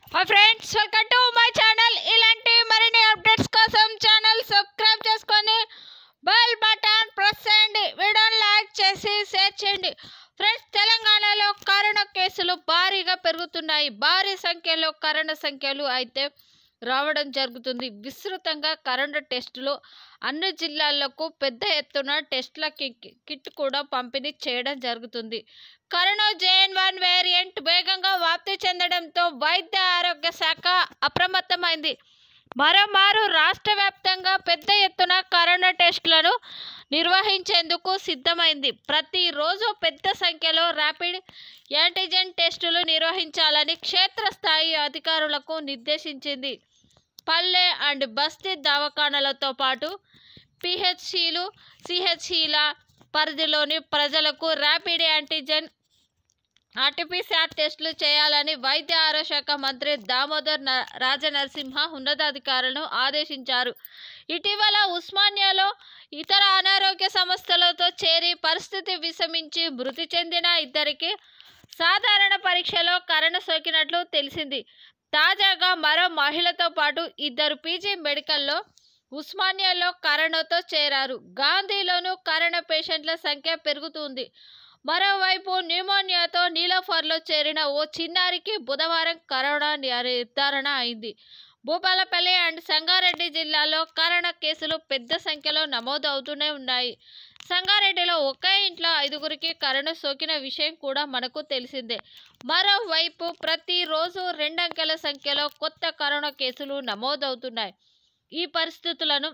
hi friends welcome to my channel ఇలాంటి మరిన్ని updates కోసం ఛానల్ సబ్స్క్రైబ్ చేసుకొని బెల్ బటన్ ప్రెస్ చేయండి వీడియోని లైక్ చేసి షేర్ చేయండి ఫ్రెండ్స్ తెలంగాణలో కరోనా కేసులు భారీగా పెరుగుతున్నాయి భారీ సంఖ్యలో కరోనా సంఖ్యలు అయితే రావడం జరుగుతుంది విస్తృతంగా కరోనా టెస్టులు అన్ని జిల్లాలకు పెద్ద ఎత్తున టెస్టుల కి- కిట్ కూడా పంపిణీ చేయడం జరుగుతుంది కరోనా జేఎన్ వన్ వేరియంట్ వేగంగా వ్యాప్తి చెందడంతో వైద్య ఆరోగ్య శాఖ అప్రమత్తమైంది మరోమారు రాష్ట్ర వ్యాప్తంగా పెద్ద ఎత్తున కరోనా టెస్టులను నిర్వహించేందుకు సిద్ధమైంది ప్రతిరోజు పెద్ద సంఖ్యలో ర్యాపిడ్ యాంటీజెన్ టెస్టులు నిర్వహించాలని క్షేత్రస్థాయి అధికారులకు నిర్దేశించింది పల్లె అండ్ బస్తీ దవాఖానాలతో పాటు పిహెచ్సిలు సిహెచ్సిల పరిధిలోని ప్రజలకు ర్యాపిడ్ యాంటీజెన్ ఆర్టీపీసీఆర్ టెస్టులు చేయాలని వైద్య ఆరోగ్య శాఖ మంత్రి దామోదర్ న- రాజనరసింహ ఉన్నతాధికారులను ఆదేశించారు ఇటీవల ఉస్మానియాలో ఇతర అనారోగ్య సమస్యలతో చేరి పరిస్థితి విషమించి మృతి చెందిన ఇద్దరికి సాధారణ పరీక్షలో కరోనా సోకినట్లు తెలిసింది తాజాగా మరో మహిళతో పాటు ఇద్దరు పీజీ మెడికల్లో ఉస్మానియాలో కరోనాతో చేరారు గాంధీలోనూ కరోనా పేషెంట్ల సంఖ్య పెరుగుతుంది మరోవైపు న్యూమోనియాతో నీలోఫర్లో చేరిన ఓ చిన్నారికి బుధవారం కరోనా నిర్ధారణ అయింది భూపాలపల్లి అండ్ సంగారెడ్డి జిల్లాలో కరోనా కేసులు పెద్ద సంఖ్యలో నమోదు అవుతూనే ఉన్నాయి సంగారెడ్డిలో ఒకే ఇంట్లో ఐదుగురికి కరోనా సోకిన విషయం కూడా మనకు తెలిసిందే మరోవైపు ప్రతిరోజు రెండంకెల సంఖ్యలో కొత్త కరోనా కేసులు నమోదవుతున్నాయి ఈ పరిస్థితులను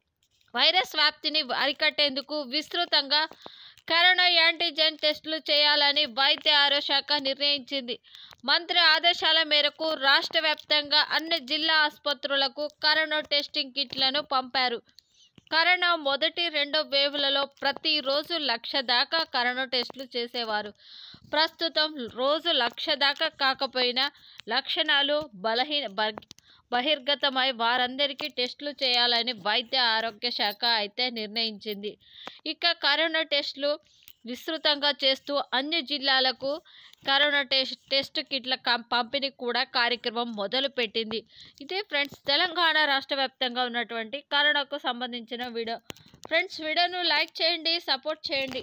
వైరస్ వ్యాప్తిని అరికట్టేందుకు విస్తృతంగా కరోనా యాంటీజెన్ టెస్టులు చేయాలని వైద్య ఆరోగ్య శాఖ నిర్ణయించింది మంత్రి ఆదేశాల మేరకు రాష్ట్ర వ్యాప్తంగా అన్ని జిల్లా ఆసుపత్రులకు కరోనా టెస్టింగ్ కిట్లను పంపారు కరోనా మొదటి రెండో వేవ్లలో ప్రతిరోజు లక్ష దాకా కరోనా టెస్టులు చేసేవారు ప్రస్తుతం రోజు లక్ష దాకా కాకపోయినా లక్షణాలు బలహీన బ- బహిర్గతమై వారందరికీ టెస్టులు చేయాలని వైద్య ఆరోగ్య శాఖ అయితే నిర్ణయించింది ఇక కరోనా టెస్టులు విస్తృతంగా చేస్తూ అన్ని జిల్లాలకు కరోనా టెస్ట్ టెస్ట్ కిట్ల కం- పంపిణీ కూడా కార్యక్రమం మొదలుపెట్టింది ఇదే ఫ్రెండ్స్ తెలంగాణ రాష్ట్ర వ్యాప్తంగా ఉన్నటువంటి కరోనాకు సంబంధించిన వీడియో ఫ్రెండ్స్ వీడియోను లైక్ చేయండి సపోర్ట్ చేయండి